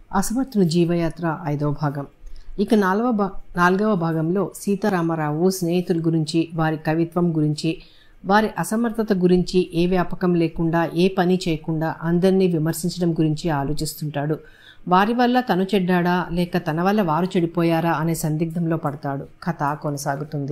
అసమర్థుని జీవయాత్ర ఐదవ భాగం ఇక నాలుగవ భా నాలుగవ భాగంలో సీతారామరావు స్నేహితుల గురించి వారి కవిత్వం గురించి వారి అసమర్థత గురించి ఏ వ్యాపకం లేకుండా ఏ పని చేయకుండా అందరినీ విమర్శించడం గురించి ఆలోచిస్తుంటాడు వారి వల్ల తను చెడ్డాడా లేక తన వల్ల వారు చెడిపోయారా అనే సందిగ్ధంలో పడతాడు కథ కొనసాగుతుంది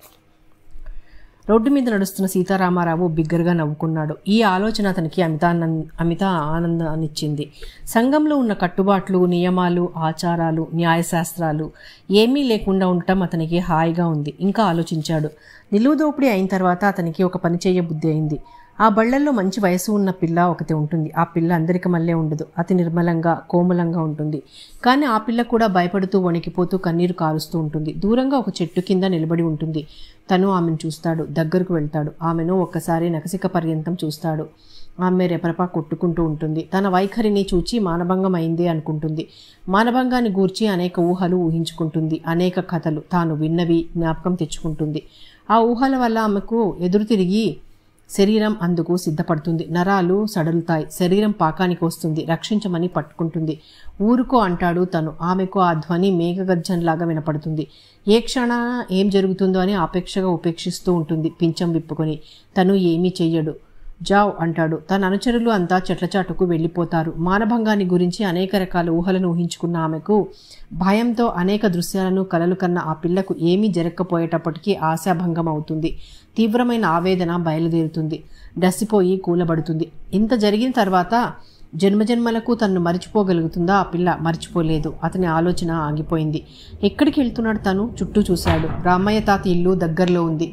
రోడ్డు మీద నడుస్తున్న సీతారామారావు బిగ్గరగా నవ్వుకున్నాడు ఈ ఆలోచన అతనికి అమితానంద అమిత ఆనందాన్నిచ్చింది సంఘంలో ఉన్న కట్టుబాట్లు నియమాలు ఆచారాలు న్యాయశాస్త్రాలు ఏమీ లేకుండా ఉండటం అతనికి హాయిగా ఉంది ఇంకా ఆలోచించాడు నిలువు దోపిడీ అయిన తర్వాత అతనికి ఒక పని చేయబుద్ధి అయింది ఆ బళ్లల్లో మంచి వయసు ఉన్న పిల్ల ఒకటి ఉంటుంది ఆ పిల్ల అందరికి మళ్ళీ ఉండదు అతి నిర్మలంగా కోమలంగా ఉంటుంది కానీ ఆ పిల్ల కూడా భయపడుతూ వణికిపోతూ కన్నీరు కారుస్తూ ఉంటుంది దూరంగా ఒక చెట్టు కింద నిలబడి ఉంటుంది తను ఆమెను చూస్తాడు దగ్గరకు వెళ్తాడు ఆమెను ఒక్కసారి నకసిక పర్యంతం చూస్తాడు ఆమె రెపరపా కొట్టుకుంటూ ఉంటుంది తన వైఖరిని చూచి మానభంగం అయింది అనుకుంటుంది మానభంగాన్ని గూర్చి అనేక ఊహలు ఊహించుకుంటుంది అనేక కథలు తాను విన్నవి జ్ఞాపకం తెచ్చుకుంటుంది ఆ ఊహల వల్ల ఆమెకు ఎదురు తిరిగి శరీరం అందుకు సిద్ధపడుతుంది నరాలు సడలుతాయి శరీరం పాకానికి వస్తుంది రక్షించమని పట్టుకుంటుంది ఊరుకో అంటాడు తను ఆమెకు ఆ ధ్వని మేఘగర్జన్లాగా వినపడుతుంది ఏ క్షణాన ఏం జరుగుతుందో అని ఆపేక్షగా ఉపేక్షిస్తూ ఉంటుంది పించం విప్పుకొని తను ఏమీ చెయ్యడు జావ్ అంటాడు తన అనుచరులు అంతా చెట్లచాటుకు వెళ్ళిపోతారు మానభంగాన్ని గురించి అనేక రకాల ఊహలను ఊహించుకున్న ఆమెకు భయంతో అనేక దృశ్యాలను కలలు కన్న ఆ పిల్లకు ఏమీ జరగకపోయేటప్పటికీ ఆశాభంగం అవుతుంది తీవ్రమైన ఆవేదన బయలుదేరుతుంది డసిపోయి కూలబడుతుంది ఇంత జరిగిన తర్వాత జన్మజన్మలకు తన్ను మరిచిపోగలుగుతుందా ఆ పిల్ల మర్చిపోలేదు అతని ఆలోచన ఆగిపోయింది ఎక్కడికి వెళ్తున్నాడు తను చుట్టూ చూశాడు రామయ్య తాత ఇల్లు దగ్గరలో ఉంది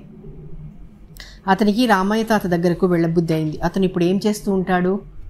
అతనికి రామయ్య తాత దగ్గరకు వెళ్ళబుద్ధి అయింది అతను ఇప్పుడు ఏం చేస్తూ ఉంటాడు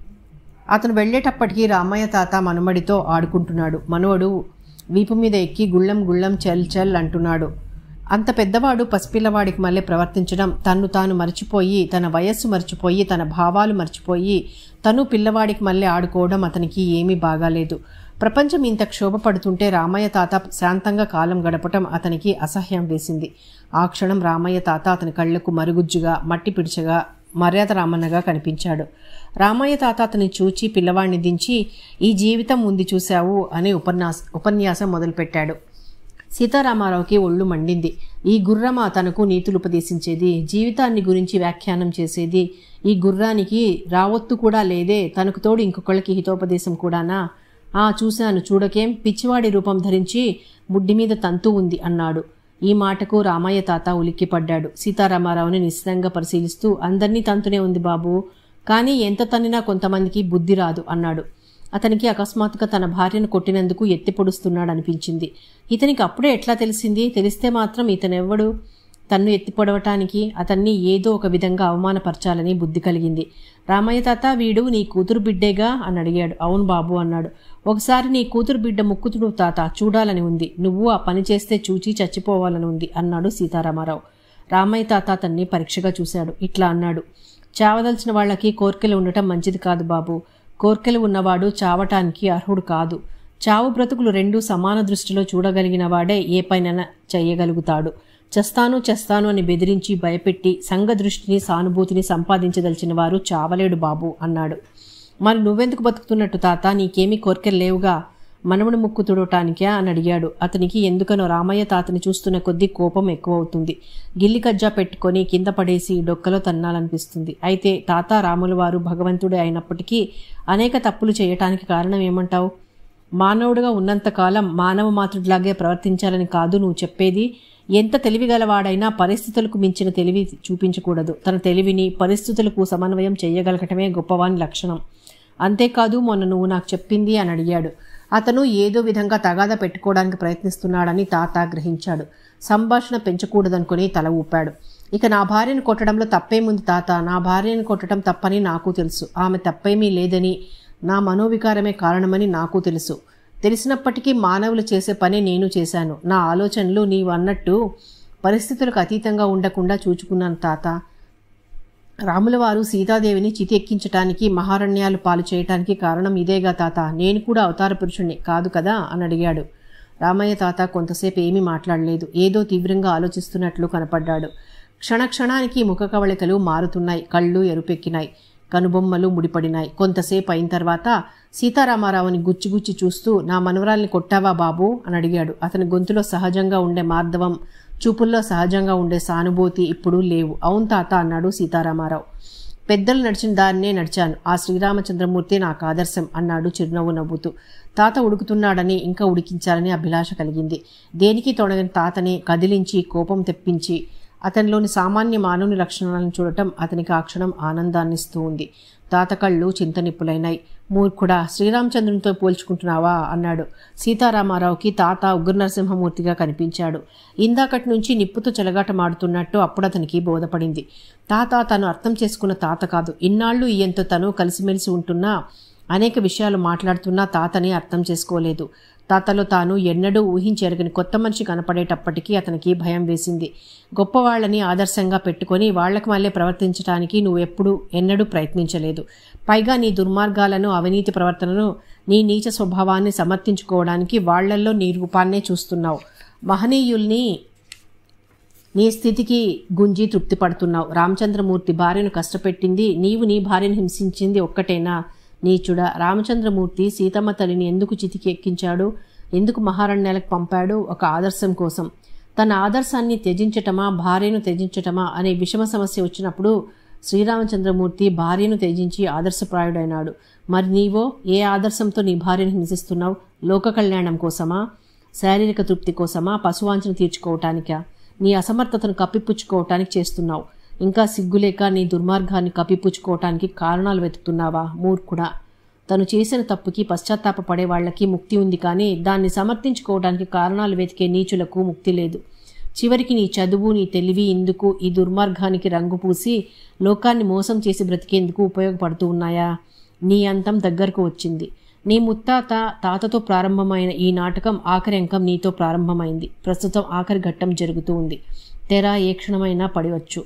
అతను వెళ్ళేటప్పటికీ రామయ్య తాత మనుమడితో ఆడుకుంటున్నాడు మనవడు వీపు మీద ఎక్కి గుళ్ళం గుళ్ళం చల్ చల్ అంటున్నాడు అంత పెద్దవాడు పసిపిల్లవాడికి మళ్ళీ ప్రవర్తించడం తన్ను తాను మర్చిపోయి తన వయస్సు మర్చిపోయి తన భావాలు మర్చిపోయి తను పిల్లవాడికి మళ్ళీ ఆడుకోవడం అతనికి ఏమీ బాగాలేదు ప్రపంచం ఇంత క్షోభపడుతుంటే రామయ్య తాత శాంతంగా కాలం గడపటం అతనికి అసహ్యం వేసింది ఆ క్షణం రామయ్య తాత అతని కళ్ళకు మరుగుజ్జుగా మట్టి పిడిచగా మర్యాద రామన్నగా కనిపించాడు రామయ్య తాత అతని చూచి పిల్లవాడిని దించి ఈ జీవితం ఉంది చూశావు అనే ఉపన్యాస ఉపన్యాసం మొదలుపెట్టాడు సీతారామారావుకి ఒళ్ళు మండింది ఈ గుర్రమా తనకు నీతులు ఉపదేశించేది జీవితాన్ని గురించి వ్యాఖ్యానం చేసేది ఈ గుర్రానికి రావొత్తు కూడా లేదే తనకు తోడు ఇంకొకళ్ళకి హితోపదేశం కూడానా ఆ చూశాను చూడకేం పిచ్చివాడి రూపం ధరించి ముడ్డి మీద తంతు ఉంది అన్నాడు ఈ మాటకు రామయ్య తాత ఉలిక్కిపడ్డాడు సీతారామారావుని నిశ్చితంగా పరిశీలిస్తూ అందరినీ తంతునే ఉంది బాబు కానీ ఎంత తన్నినా కొంతమందికి బుద్ధి రాదు అన్నాడు అతనికి అకస్మాత్తుగా తన భార్యను కొట్టినందుకు ఎత్తి పొడుస్తున్నాడు అనిపించింది ఇతనికి అప్పుడే ఎట్లా తెలిసింది తెలిస్తే మాత్రం ఇతనెవ్వడు తన్ను ఎత్తిపొడవటానికి అతన్ని ఏదో ఒక విధంగా అవమానపరచాలని బుద్ధి కలిగింది రామయ్య తాత వీడు నీ కూతురు బిడ్డేగా అని అడిగాడు అవును బాబు అన్నాడు ఒకసారి నీ కూతురు బిడ్డ ముక్కుతుడు తాత చూడాలని ఉంది నువ్వు ఆ పని చేస్తే చూచి చచ్చిపోవాలని ఉంది అన్నాడు సీతారామారావు రామయ్య తాత అతన్ని పరీక్షగా చూశాడు ఇట్లా అన్నాడు చావదలిచిన వాళ్ళకి కోర్కెలు ఉండటం మంచిది కాదు బాబు కోర్కెలు ఉన్నవాడు చావటానికి అర్హుడు కాదు చావు బ్రతుకులు రెండూ సమాన దృష్టిలో చూడగలిగిన వాడే ఏ పైన చేయగలుగుతాడు చస్తాను చేస్తాను అని బెదిరించి భయపెట్టి సంఘ దృష్టిని సానుభూతిని సంపాదించదలిచిన వారు చావలేడు బాబు అన్నాడు మరి నువ్వెందుకు బతుకుతున్నట్టు తాత నీకేమీ కోరికలు లేవుగా మనమును ముక్కు తుడటానికా అని అడిగాడు అతనికి ఎందుకనో రామయ్య తాతని చూస్తున్న కొద్దీ కోపం ఎక్కువవుతుంది గిల్లి కజ్జా పెట్టుకొని కింద పడేసి డొక్కలో తన్నాలనిపిస్తుంది అయితే తాత రాముల వారు భగవంతుడే అయినప్పటికీ అనేక తప్పులు చేయటానికి కారణం ఏమంటావు మానవుడిగా ఉన్నంతకాలం మానవ మాతృడిలాగే ప్రవర్తించాలని కాదు నువ్వు చెప్పేది ఎంత తెలివిగలవాడైనా పరిస్థితులకు మించిన తెలివి చూపించకూడదు తన తెలివిని పరిస్థితులకు సమన్వయం చేయగలగటమే గొప్పవాని లక్షణం అంతేకాదు మొన్న నువ్వు నాకు చెప్పింది అని అడిగాడు అతను ఏదో విధంగా తగాద పెట్టుకోవడానికి ప్రయత్నిస్తున్నాడని తాత గ్రహించాడు సంభాషణ పెంచకూడదనుకుని తల ఊపాడు ఇక నా భార్యను కొట్టడంలో తప్పేముంది తాత నా భార్యను కొట్టడం తప్పని నాకు తెలుసు ఆమె తప్పేమీ లేదని నా మనోవికారమే కారణమని నాకు తెలుసు తెలిసినప్పటికీ మానవులు చేసే పని నేను చేశాను నా ఆలోచనలు నీవు అన్నట్టు పరిస్థితులకు అతీతంగా ఉండకుండా చూచుకున్నాను తాత రాములవారు సీతాదేవిని చితి ఎక్కించటానికి మహారణ్యాలు పాలు చేయటానికి కారణం ఇదేగా తాత నేను కూడా అవతార పురుషుణ్ణి కాదు కదా అని అడిగాడు రామయ్య తాత కొంతసేపు ఏమీ మాట్లాడలేదు ఏదో తీవ్రంగా ఆలోచిస్తున్నట్లు కనపడ్డాడు క్షణక్షణానికి ముఖ కవళికలు మారుతున్నాయి కళ్ళు ఎరుపెక్కినాయి కనుబొమ్మలు ముడిపడినాయి కొంతసేపు అయిన తర్వాత సీతారామారావుని గుచ్చిగుచ్చి చూస్తూ నా మనవరాల్ని కొట్టావా బాబు అని అడిగాడు అతని గొంతులో సహజంగా ఉండే మార్దవం చూపుల్లో సహజంగా ఉండే సానుభూతి ఇప్పుడు లేవు అవును తాత అన్నాడు సీతారామారావు పెద్దలు నడిచిన దారినే నడిచాను ఆ శ్రీరామచంద్రమూర్తి నాకు ఆదర్శం అన్నాడు చిరునవ్వు నవ్వుతూ తాత ఉడుకుతున్నాడని ఇంకా ఉడికించాలని అభిలాష కలిగింది దేనికి తొడగని తాతని కదిలించి కోపం తెప్పించి అతనిలోని సామాన్య మానవుని లక్షణాలను చూడటం అతనికి ఆ క్షణం ఆనందాన్నిస్తూ ఉంది తాత కళ్ళు చింతనిప్పులైనాయి మూర్ఖుడా శ్రీరామచంద్రునితో పోల్చుకుంటున్నావా అన్నాడు సీతారామారావుకి తాత ఉగ్ర నరసింహమూర్తిగా కనిపించాడు ఇందాకటి నుంచి నిప్పుతో చెలగాటమాడుతున్నట్టు అప్పుడు అతనికి బోధపడింది తాత తను అర్థం చేసుకున్న తాత కాదు ఇన్నాళ్ళు ఈయంతో తను కలిసిమెలిసి ఉంటున్నా అనేక విషయాలు మాట్లాడుతున్నా తాతని అర్థం చేసుకోలేదు తాతలో తాను ఎన్నడూ ఊహించెరగని కొత్త మనిషి కనపడేటప్పటికీ అతనికి భయం వేసింది గొప్పవాళ్ళని ఆదర్శంగా పెట్టుకొని వాళ్లకు మళ్ళీ ప్రవర్తించడానికి నువ్వెప్పుడు ఎన్నడూ ప్రయత్నించలేదు పైగా నీ దుర్మార్గాలను అవినీతి ప్రవర్తనను నీ నీచ స్వభావాన్ని సమర్థించుకోవడానికి వాళ్లల్లో నీ రూపాన్నే చూస్తున్నావు మహనీయుల్ని నీ స్థితికి గుంజి తృప్తి పడుతున్నావు రామచంద్రమూర్తి భార్యను కష్టపెట్టింది నీవు నీ భార్యను హింసించింది ఒక్కటేనా నీచుడ రామచంద్రమూర్తి సీతమ్మ తల్లిని ఎందుకు చితికి ఎక్కించాడు ఎందుకు మహారణ్యాలకు పంపాడు ఒక ఆదర్శం కోసం తన ఆదర్శాన్ని త్యజించటమా భార్యను త్యజించటమా అనే విషమ సమస్య వచ్చినప్పుడు శ్రీరామచంద్రమూర్తి భార్యను త్యజించి ఆదర్శప్రాయుడైనాడు మరి నీవో ఏ ఆదర్శంతో నీ భార్యను హింసిస్తున్నావు లోక కళ్యాణం కోసమా శారీరక తృప్తి కోసమా పశువాంఛను తీర్చుకోవటానికా నీ అసమర్థతను కప్పిపుచ్చుకోవటానికి చేస్తున్నావు ఇంకా సిగ్గులేక నీ దుర్మార్గాన్ని కప్పిపుచ్చుకోవటానికి కారణాలు వెతుకుతున్నావా మూర్ఖుడా తను చేసిన తప్పుకి పశ్చాత్తాపపడే వాళ్ళకి ముక్తి ఉంది కానీ దాన్ని సమర్థించుకోవడానికి కారణాలు వెతికే నీచులకు ముక్తి లేదు చివరికి నీ చదువు నీ తెలివి ఇందుకు ఈ దుర్మార్గానికి రంగు పూసి లోకాన్ని మోసం చేసి బ్రతికేందుకు ఉపయోగపడుతూ ఉన్నాయా నీ అంతం దగ్గరకు వచ్చింది నీ ముత్తాత తాతతో ప్రారంభమైన ఈ నాటకం ఆఖరి అంకం నీతో ప్రారంభమైంది ప్రస్తుతం ఆఖరి ఘట్టం జరుగుతూ ఉంది తెర ఏ క్షణమైనా పడివచ్చు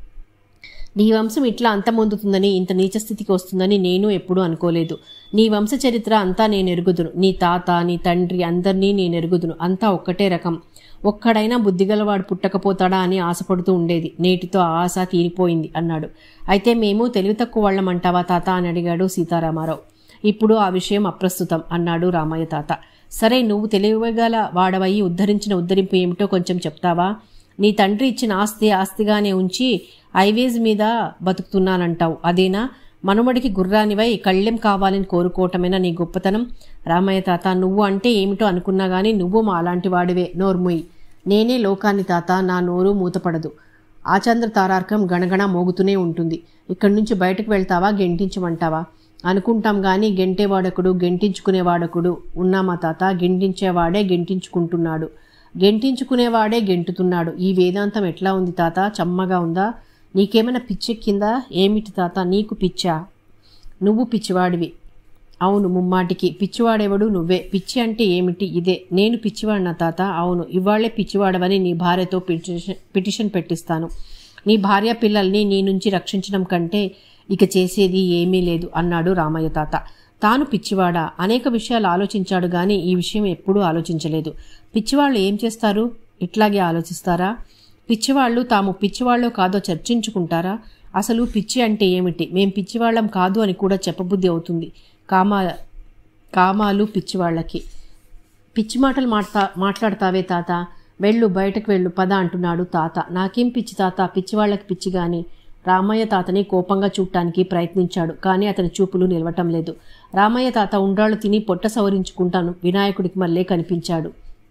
నీ వంశం ఇట్లా అంతమొందుతుందని ఇంత నీచ స్థితికి వస్తుందని నేను ఎప్పుడూ అనుకోలేదు నీ వంశ చరిత్ర అంతా నేను ఎరుగుదును నీ తాత నీ తండ్రి అందరినీ నేను ఎరుగుదును అంతా ఒక్కటే రకం ఒక్కడైనా బుద్ధిగలవాడు పుట్టకపోతాడా అని ఆశపడుతూ ఉండేది నేటితో ఆ ఆశ తీరిపోయింది అన్నాడు అయితే మేము తెలివి తక్కువ వాళ్ళమంటావా తాత అని అడిగాడు సీతారామారావు ఇప్పుడు ఆ విషయం అప్రస్తుతం అన్నాడు రామయ్య తాత సరే నువ్వు తెలివిగల వాడవయి ఉద్ధరించిన ఉద్ధరింపు ఏమిటో కొంచెం చెప్తావా నీ తండ్రి ఇచ్చిన ఆస్తి ఆస్తిగానే ఉంచి హైవేస్ మీద బతుకుతున్నానంటావు అదేనా మనుమడికి గుర్రానివై కళ్ళెం కావాలని కోరుకోవటమేనా నీ గొప్పతనం రామయ్య తాత నువ్వు అంటే ఏమిటో అనుకున్నా గానీ నువ్వు మా అలాంటి వాడివే నోర్ముయ్ నేనే లోకాన్ని తాత నా నోరు మూతపడదు ఆచంద్ర తారార్కం గణగణ మోగుతూనే ఉంటుంది ఇక్కడి నుంచి బయటకు వెళ్తావా గెంటించమంటావా అనుకుంటాం గాని గెంటేవాడకుడు గెంటించుకునేవాడకుడు ఉన్నామా తాత గెంటించేవాడే గెంటించుకుంటున్నాడు గెంటించుకునేవాడే గెంటుతున్నాడు ఈ వేదాంతం ఎట్లా ఉంది తాత చమ్మగా ఉందా నీకేమైనా పిచ్చెక్కిందా ఏమిటి తాత నీకు పిచ్చా నువ్వు పిచ్చివాడివి అవును ముమ్మాటికి పిచ్చివాడెవడు నువ్వే పిచ్చి అంటే ఏమిటి ఇదే నేను పిచ్చివాడినా తాత అవును ఇవాళ్లే పిచ్చివాడవని నీ భార్యతో పిటిషన్ పిటిషన్ పెట్టిస్తాను నీ భార్య పిల్లల్ని నీ నుంచి రక్షించడం కంటే ఇక చేసేది ఏమీ లేదు అన్నాడు రామయ్య తాత తాను పిచ్చివాడా అనేక విషయాలు ఆలోచించాడు గాని ఈ విషయం ఎప్పుడూ ఆలోచించలేదు పిచ్చివాళ్ళు ఏం చేస్తారు ఇట్లాగే ఆలోచిస్తారా పిచ్చివాళ్ళు తాము పిచ్చివాళ్ళో కాదో చర్చించుకుంటారా అసలు పిచ్చి అంటే ఏమిటి మేం పిచ్చివాళ్ళం కాదు అని కూడా చెప్పబుద్ధి అవుతుంది కామా కామాలు పిచ్చివాళ్ళకి పిచ్చి మాటలు మాట్లా మాట్లాడతావే తాత వెళ్ళు బయటకు వెళ్ళు పద అంటున్నాడు తాత నాకేం పిచ్చి తాత పిచ్చివాళ్ళకి పిచ్చి గాని రామయ్య తాతని కోపంగా చూడటానికి ప్రయత్నించాడు కానీ అతని చూపులు నిలవటం లేదు రామయ్య తాత ఉండ్రాళ్ళు తిని పొట్ట సవరించుకుంటాను వినాయకుడికి మళ్ళీ కనిపించాడు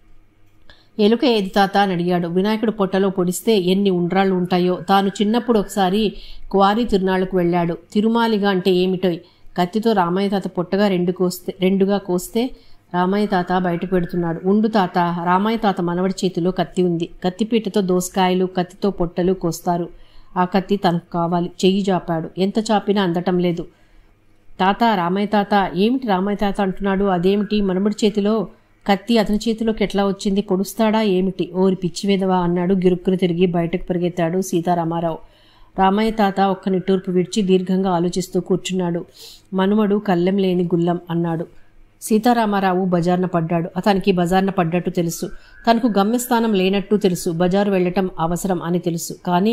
ఎలుక ఏది తాత అని అడిగాడు వినాయకుడు పొట్టలో పొడిస్తే ఎన్ని ఉండ్రాళ్ళు ఉంటాయో తాను చిన్నప్పుడు ఒకసారి క్వారీ తిరునాళ్లకు వెళ్ళాడు తిరుమాలిగా అంటే ఏమిటో కత్తితో రామయ్య తాత పొట్టగా రెండు కోస్తే రెండుగా కోస్తే రామయ్య తాత బయటకు పెడుతున్నాడు ఉండు తాత రామయ్య తాత మనవడి చేతిలో కత్తి ఉంది కత్తిపీటతో దోసకాయలు కత్తితో పొట్టలు కోస్తారు ఆ కత్తి తనకు కావాలి చెయ్యి చాపాడు ఎంత చాపినా అందటం లేదు తాత రామయ్య తాత ఏమిటి రామయ్య తాత అంటున్నాడు అదేమిటి మనముడి చేతిలో కత్తి అతని చేతిలోకి ఎట్లా వచ్చింది పొడుస్తాడా ఏమిటి ఓరి పిచ్చివేదవా అన్నాడు గిరుక్కును తిరిగి బయటకు పరిగెత్తాడు సీతారామారావు రామయ్య తాత ఒక్క నిట్టూర్పు విడిచి దీర్ఘంగా ఆలోచిస్తూ కూర్చున్నాడు మనుమడు కళ్ళెం లేని గుల్లం అన్నాడు సీతారామారావు బజార్న పడ్డాడు అతనికి బజార్న పడ్డట్టు తెలుసు తనకు గమ్యస్థానం లేనట్టు తెలుసు బజారు వెళ్ళటం అవసరం అని తెలుసు కానీ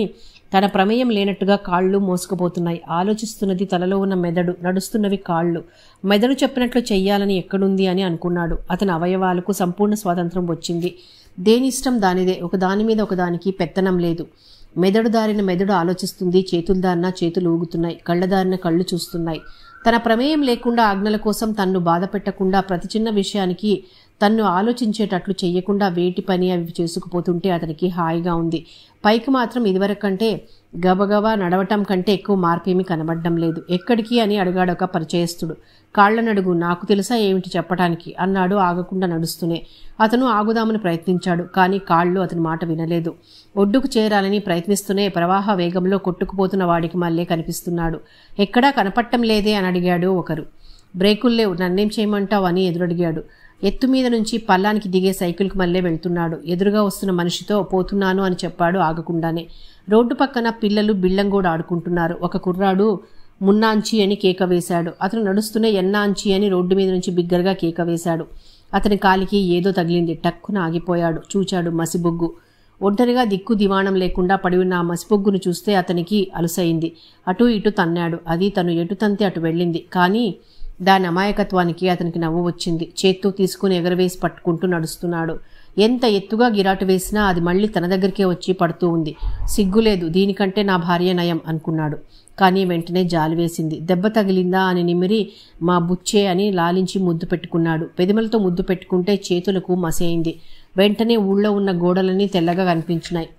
తన ప్రమేయం లేనట్టుగా కాళ్ళు మోసుకుపోతున్నాయి ఆలోచిస్తున్నది తలలో ఉన్న మెదడు నడుస్తున్నవి కాళ్ళు మెదడు చెప్పినట్లు చెయ్యాలని ఎక్కడుంది అని అనుకున్నాడు అతని అవయవాలకు సంపూర్ణ స్వాతంత్రం వచ్చింది దేని ఇష్టం దానిదే ఒక దాని మీద ఒక దానికి పెత్తనం లేదు మెదడు దారిన మెదడు ఆలోచిస్తుంది చేతుల దారిన చేతులు ఊగుతున్నాయి కళ్ళ దారిన కళ్ళు చూస్తున్నాయి తన ప్రమేయం లేకుండా ఆజ్ఞల కోసం తన్ను బాధ పెట్టకుండా ప్రతి చిన్న విషయానికి తన్ను ఆలోచించేటట్లు చెయ్యకుండా వేటి పని అవి చేసుకుపోతుంటే అతనికి హాయిగా ఉంది పైకి మాత్రం ఇదివరకు కంటే గబగబా నడవటం కంటే ఎక్కువ మార్పేమీ కనబడడం లేదు ఎక్కడికి అని అడిగాడు ఒక పరిచయస్తుడు కాళ్లనడుగు నాకు తెలుసా ఏమిటి చెప్పటానికి అన్నాడు ఆగకుండా నడుస్తూనే అతను ఆగుదామని ప్రయత్నించాడు కానీ కాళ్ళు అతని మాట వినలేదు ఒడ్డుకు చేరాలని ప్రయత్నిస్తూనే ప్రవాహ వేగంలో కొట్టుకుపోతున్న వాడికి మళ్ళీ కనిపిస్తున్నాడు ఎక్కడా కనపట్టం లేదే అని అడిగాడు ఒకరు బ్రేకులు లేవు నన్నేం చేయమంటావు అని ఎదురడిగాడు ఎత్తు మీద నుంచి పల్లానికి దిగే సైకిల్కి మళ్ళీ వెళ్తున్నాడు ఎదురుగా వస్తున్న మనిషితో పోతున్నాను అని చెప్పాడు ఆగకుండానే రోడ్డు పక్కన పిల్లలు బిళ్ళంగోడు ఆడుకుంటున్నారు ఒక కుర్రాడు మున్నాంచి అని కేక వేశాడు అతను నడుస్తూనే ఎన్నాంచి అని రోడ్డు మీద నుంచి బిగ్గరగా కేక వేశాడు అతని కాలికి ఏదో తగిలింది టక్కున ఆగిపోయాడు చూచాడు మసిబొగ్గు ఒంటరిగా దిక్కు దివాణం లేకుండా పడి ఉన్న ఆ మసిబొగ్గును చూస్తే అతనికి అలుసయింది అటు ఇటు తన్నాడు అది తను ఎటు తంతే అటు వెళ్ళింది కానీ దాని అమాయకత్వానికి అతనికి నవ్వు వచ్చింది చేత్తో తీసుకుని ఎగరవేసి పట్టుకుంటూ నడుస్తున్నాడు ఎంత ఎత్తుగా గిరాటు వేసినా అది మళ్ళీ తన దగ్గరికే వచ్చి పడుతూ ఉంది సిగ్గులేదు దీనికంటే నా భార్య నయం అనుకున్నాడు కానీ వెంటనే జాలి వేసింది దెబ్బ తగిలిందా అని నిమిరి మా బుచ్చే అని లాలించి ముద్దు పెట్టుకున్నాడు పెదిమలతో ముద్దు పెట్టుకుంటే చేతులకు మసైంది వెంటనే ఊళ్ళో ఉన్న గోడలన్నీ తెల్లగా కనిపించినాయి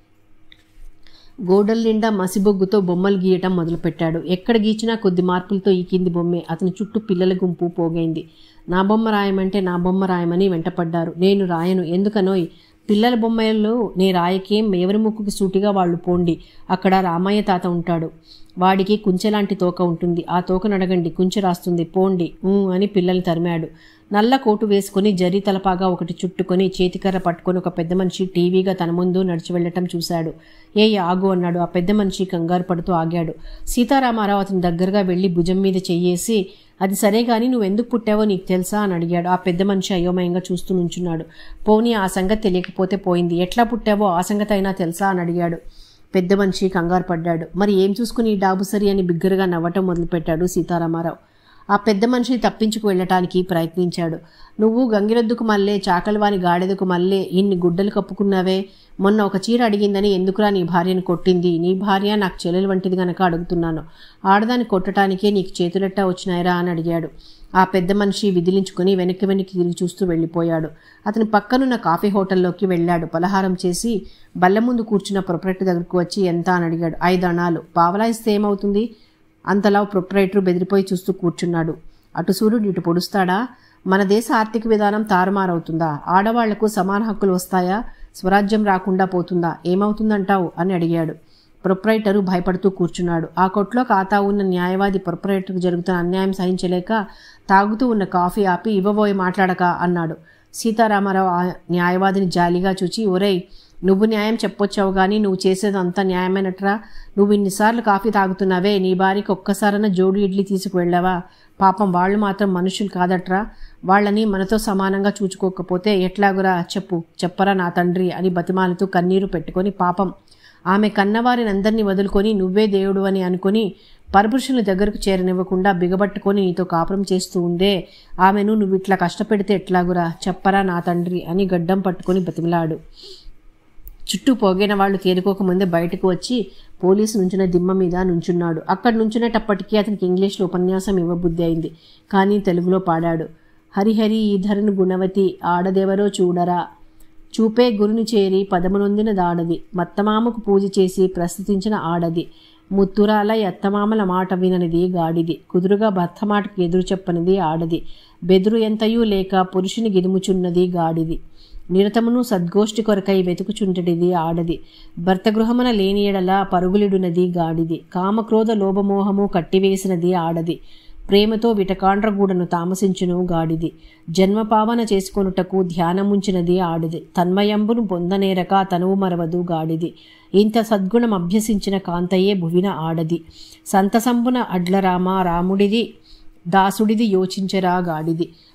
గోడల నిండా మసిబొగ్గుతో బొమ్మలు గీయటం మొదలుపెట్టాడు ఎక్కడ గీచినా కొద్ది మార్పులతో ఈ కింది బొమ్మే అతని చుట్టూ పిల్లల గుంపు పోగైంది నా బొమ్మ రాయమంటే నా బొమ్మ రాయమని వెంటపడ్డారు నేను రాయను ఎందుకనోయ్ పిల్లల బొమ్మల్లో నే రాయకేం ఎవరి ముక్కుకి సూటిగా వాళ్ళు పోండి అక్కడ రామయ్య తాత ఉంటాడు వాడికి కుంచెలాంటి తోక ఉంటుంది ఆ తోకను అడగండి కుంచె రాస్తుంది పోండి ఊ అని పిల్లల్ని తరిమాడు నల్ల కోటు వేసుకుని జరి తలపాగా ఒకటి చుట్టుకొని చేతికర్ర పట్టుకొని ఒక పెద్ద మనిషి టీవీగా తన ముందు నడిచి వెళ్ళటం చూశాడు ఏ ఆగు అన్నాడు ఆ పెద్ద మనిషి కంగారు పడుతూ ఆగాడు సీతారామారావు అతని దగ్గరగా వెళ్ళి భుజం మీద చెయ్యేసి అది సరే గాని నువ్వెందుకు పుట్టావో నీకు తెలుసా అని అడిగాడు ఆ పెద్ద మనిషి అయోమయంగా చూస్తూ నుంచున్నాడు పోనీ ఆ సంగతి తెలియకపోతే పోయింది ఎట్లా పుట్టావో ఆ సంగతి అయినా తెలుసా అని అడిగాడు పెద్ద మనిషి కంగారు పడ్డాడు మరి ఏం చూసుకుని ఈ డాబు సరి అని బిగ్గరగా నవ్వటం మొదలుపెట్టాడు సీతారామారావు ఆ పెద్ద మనిషి తప్పించుకు వెళ్ళటానికి ప్రయత్నించాడు నువ్వు గంగిరెద్దుకు మళ్ళీ చాకలివాని గాడిదకు మళ్ళీ ఇన్ని గుడ్డలు కప్పుకున్నావే మొన్న ఒక చీర అడిగిందని ఎందుకురా నీ భార్యను కొట్టింది నీ భార్య నాకు చెల్లెలు వంటిది గనక అడుగుతున్నాను ఆడదాన్ని కొట్టడానికే నీకు చేతులెట్టా వచ్చినాయిరా అని అడిగాడు ఆ పెద్ద మనిషి విదిలించుకుని వెనక్కి వెనక్కి తిరిగి చూస్తూ వెళ్ళిపోయాడు అతని పక్కనున్న కాఫీ హోటల్లోకి వెళ్ళాడు పలహారం చేసి బల్ల ముందు కూర్చున్న ప్రొపరేటర్ దగ్గరకు వచ్చి ఎంత అని అడిగాడు ఐదు అణాలు పావలా ఇస్తే ఏమవుతుంది అంతలా ప్రొపరేటర్ బెదిరిపోయి చూస్తూ కూర్చున్నాడు అటు సూర్యుడు ఇటు పొడుస్తాడా మన దేశ ఆర్థిక విధానం తారుమారవుతుందా ఆడవాళ్లకు సమాన హక్కులు వస్తాయా స్వరాజ్యం రాకుండా పోతుందా ఏమవుతుందంటావు అని అడిగాడు ప్రొపరేటరు భయపడుతూ కూర్చున్నాడు ఆ కొట్లో ఖాతా ఉన్న న్యాయవాది ప్రొపరేటర్కు జరుగుతున్న అన్యాయం సహించలేక తాగుతూ ఉన్న కాఫీ ఆపి ఇవ్వబోయి మాట్లాడక అన్నాడు సీతారామారావు ఆ న్యాయవాదిని జాలిగా చూచి ఒరేయ్ నువ్వు న్యాయం చెప్పొచ్చావు కానీ నువ్వు చేసేది అంత న్యాయమైనట్రా నువ్వు ఇన్నిసార్లు కాఫీ తాగుతున్నావే నీ భార్యకి ఒక్కసారన జోడు ఇడ్లీ తీసుకువెళ్ళావా పాపం వాళ్ళు మాత్రం మనుషులు కాదట్రా వాళ్ళని మనతో సమానంగా చూచుకోకపోతే ఎట్లాగురా చెప్పు చెప్పరా నా తండ్రి అని బతిమాలుతూ కన్నీరు పెట్టుకొని పాపం ఆమె కన్నవారిని అందరినీ వదులుకొని నువ్వే దేవుడు అని అనుకుని పరపురుషుల దగ్గరకు చేరనివ్వకుండా బిగబట్టుకొని నీతో కాపురం చేస్తూ ఉందే ఆమెను నువ్వు ఇట్లా కష్టపెడితే ఎట్లాగురా చెప్పరా నా తండ్రి అని గడ్డం పట్టుకొని బతిమిలాడు చుట్టూ పోగిన వాళ్ళు తేరుకోకముందే బయటకు వచ్చి పోలీసు నుంచిన దిమ్మ మీద నుంచున్నాడు అక్కడ నుంచునేటప్పటికీ అతనికి ఇంగ్లీష్లో ఉపన్యాసం ఇవ్వబుద్ధి అయింది కానీ తెలుగులో పాడాడు హరిహరి ఈ ధరను గుణవతి ఆడదెవరో చూడరా చూపే గురుని చేరి పదమునొందిన దాడది మత్తమామకు పూజ చేసి ప్రస్తుతించిన ఆడది ముత్తురాల ఎత్తమామల మాట విననిది గాడిది కుదురుగా భర్త మాటకు ఎదురు చెప్పనిది ఆడది బెదురు ఎంతయూ లేక పురుషుని గిదుముచున్నది గాడిది నిరతమును సద్గోష్ఠి కొరకై వెతుకుచుంటడిది ఆడది భర్త గృహమున లేని ఎడల పరుగులిడునది గాడిది కామక్రోధ లోభమోహము కట్టివేసినది ఆడది ప్రేమతో విటకాండ్రగూడను తామసించును గాడిది జన్మపావన చేసుకొనుటకు ధ్యానముంచినది ఆడిది తన్మయంబును పొందనేరక తనువు మరవదు గాడిది ఇంత సద్గుణం అభ్యసించిన కాంతయే భువిన ఆడది సంతసంబున అడ్లరామ రాముడిది దాసుడిది యోచించరా గాడిది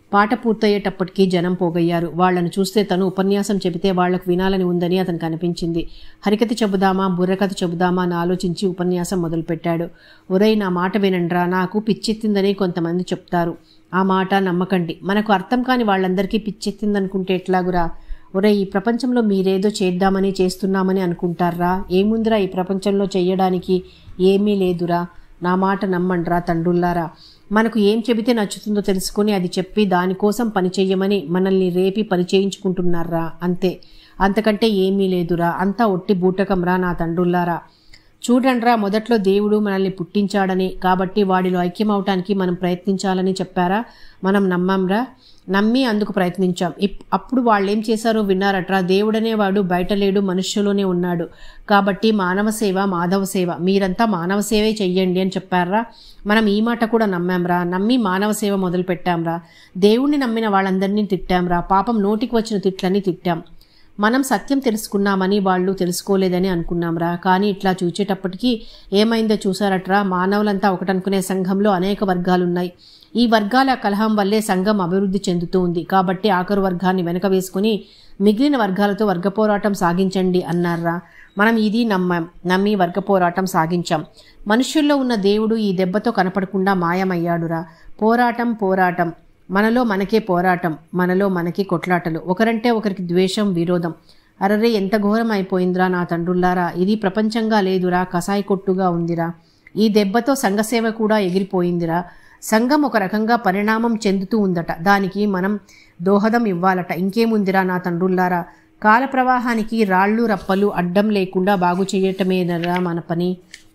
పాట పూర్తయ్యేటప్పటికీ జనం పోగయ్యారు వాళ్లను చూస్తే తను ఉపన్యాసం చెబితే వాళ్లకు వినాలని ఉందని అతనికి అనిపించింది హరికథ చెబుదామా బుర్రకథ చెబుదామా అని ఆలోచించి ఉపన్యాసం మొదలుపెట్టాడు ఒరేయ్ నా మాట వినండ్రా నాకు పిచ్చెత్తిందని కొంతమంది చెప్తారు ఆ మాట నమ్మకండి మనకు అర్థం కాని వాళ్ళందరికీ పిచ్చెత్తిందనుకుంటే ఎట్లాగురా ఒరే ఈ ప్రపంచంలో మీరేదో చేద్దామని చేస్తున్నామని అనుకుంటారా ఏముందిరా ఈ ప్రపంచంలో చెయ్యడానికి ఏమీ లేదురా నా మాట నమ్మండ్రా తండ్రుల్లారా మనకు ఏం చెబితే నచ్చుతుందో తెలుసుకుని అది చెప్పి దానికోసం పని చెయ్యమని మనల్ని రేపి పని చేయించుకుంటున్నారా అంతే అంతకంటే ఏమీ లేదురా అంతా ఒట్టి బూటకంరా నా తండ్రుల్లారా చూడండ్రా మొదట్లో దేవుడు మనల్ని పుట్టించాడని కాబట్టి వాడిలో ఐక్యమవటానికి మనం ప్రయత్నించాలని చెప్పారా మనం నమ్మంరా నమ్మి అందుకు ప్రయత్నించాం ఇప్ అప్పుడు వాళ్ళు ఏం చేశారో విన్నారట్రా దేవుడనేవాడు బయట లేడు మనుష్యులోనే ఉన్నాడు కాబట్టి మానవ సేవ మాధవ సేవ మీరంతా మానవ సేవే చెయ్యండి అని చెప్పారా మనం ఈ మాట కూడా నమ్మాంరా నమ్మి మానవ సేవ మొదలు పెట్టాంరా దేవుణ్ణి నమ్మిన వాళ్ళందరినీ తిట్టాంరా పాపం నోటికి వచ్చిన తిట్లని తిట్టాం మనం సత్యం తెలుసుకున్నామని వాళ్ళు తెలుసుకోలేదని అనుకున్నాంరా కానీ ఇట్లా చూచేటప్పటికీ ఏమైందో చూసారట్రా మానవులంతా ఒకటనుకునే సంఘంలో అనేక వర్గాలున్నాయి ఈ వర్గాల కలహం వల్లే సంఘం అభివృద్ధి చెందుతూ ఉంది కాబట్టి ఆఖరు వర్గాన్ని వెనక వేసుకుని మిగిలిన వర్గాలతో వర్గ పోరాటం సాగించండి అన్నారా మనం ఇది నమ్మాం నమ్మి వర్గ పోరాటం సాగించాం మనుష్యుల్లో ఉన్న దేవుడు ఈ దెబ్బతో కనపడకుండా మాయమయ్యాడురా పోరాటం పోరాటం మనలో మనకే పోరాటం మనలో మనకి కొట్లాటలు ఒకరంటే ఒకరికి ద్వేషం విరోధం అరరే ఎంత ఘోరం అయిపోయిందిరా నా తండ్రుల్లారా ఇది ప్రపంచంగా లేదురా కసాయి కొట్టుగా ఉందిరా ఈ దెబ్బతో సంఘసేవ కూడా ఎగిరిపోయిందిరా సంఘం ఒక రకంగా పరిణామం చెందుతూ ఉందట దానికి మనం దోహదం ఇవ్వాలట ఇంకేముందిరా నా తండ్రుల్లారా కాల ప్రవాహానికి రాళ్ళు రప్పలు అడ్డం లేకుండా బాగు చేయటమేనరా మన పని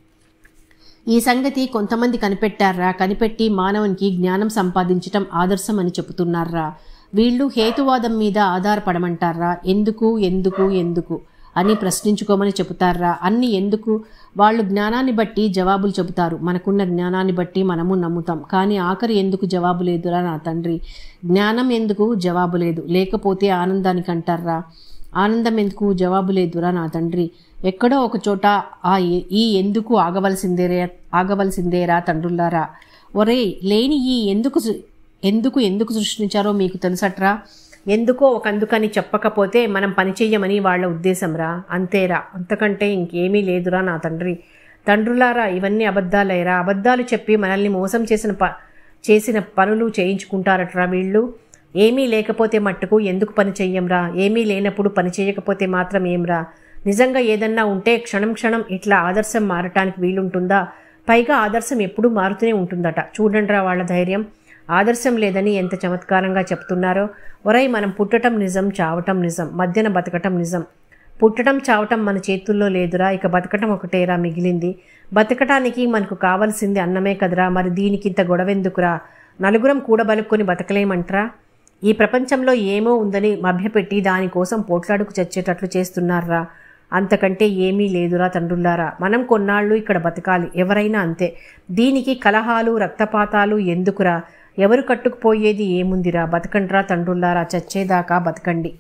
ఈ సంగతి కొంతమంది కనిపెట్టారా కనిపెట్టి మానవునికి జ్ఞానం సంపాదించటం ఆదర్శం అని చెబుతున్నారా వీళ్ళు హేతువాదం మీద ఆధారపడమంటారా ఎందుకు ఎందుకు ఎందుకు అని ప్రశ్నించుకోమని చెబుతారా అన్ని ఎందుకు వాళ్ళు జ్ఞానాన్ని బట్టి జవాబులు చెబుతారు మనకున్న జ్ఞానాన్ని బట్టి మనము నమ్ముతాం కానీ ఆఖరి ఎందుకు జవాబు లేదురా నా తండ్రి జ్ఞానం ఎందుకు జవాబు లేదు లేకపోతే ఆనందానికి అంటారా ఆనందం ఎందుకు జవాబు లేదురా నా తండ్రి ఎక్కడో ఒక చోట ఆ ఎ- ఈ ఎందుకు ఆగవలసిందేరే ఆగవలసిందేరా తండ్రులారా ఒరే లేని ఈ ఎందుకు సృ- ఎందుకు ఎందుకు సృష్టించారో మీకు తెలుసట్రా ఎందుకో ఒక అందుకని చెప్పకపోతే మనం పని చెయ్యమని వాళ్ళ ఉద్దేశంరా అంతేరా అంతకంటే ఇంకేమీ లేదురా నా తండ్రి తండ్రులారా ఇవన్నీ అబద్ధాలేరా అబద్ధాలు చెప్పి మనల్ని మోసం చేసిన ప చేసిన పనులు చేయించుకుంటారట్రా వీళ్ళు ఏమీ లేకపోతే మట్టుకు ఎందుకు పని చెయ్యంరా ఏమీ లేనప్పుడు పని చేయకపోతే మాత్రం ఏంరా నిజంగా ఏదన్నా ఉంటే క్షణం క్షణం ఇట్లా ఆదర్శం మారటానికి వీలుంటుందా పైగా ఆదర్శం ఎప్పుడూ మారుతూనే ఉంటుందట చూడండిరా వాళ్ళ ధైర్యం ఆదర్శం లేదని ఎంత చమత్కారంగా చెప్తున్నారో ఒరై మనం పుట్టటం నిజం చావటం నిజం మధ్యన బతకటం నిజం పుట్టడం చావటం మన చేతుల్లో లేదురా ఇక బతకటం ఒకటేరా మిగిలింది బతకటానికి మనకు కావలసింది అన్నమే కదరా మరి దీనికి ఇంత గొడవెందుకురా నలుగురం కూడబలుక్కొని బతకలేమంటరా ఈ ప్రపంచంలో ఏమో ఉందని మభ్యపెట్టి దానికోసం పోట్లాడుకు చచ్చేటట్లు చేస్తున్నారా అంతకంటే ఏమీ లేదురా తండ్రులారా మనం కొన్నాళ్ళు ఇక్కడ బతకాలి ఎవరైనా అంతే దీనికి కలహాలు రక్తపాతాలు ఎందుకురా ఎవరు కట్టుకుపోయేది ఏముందిరా బతకండ్రా తండ్రులారా చచ్చేదాకా బతకండి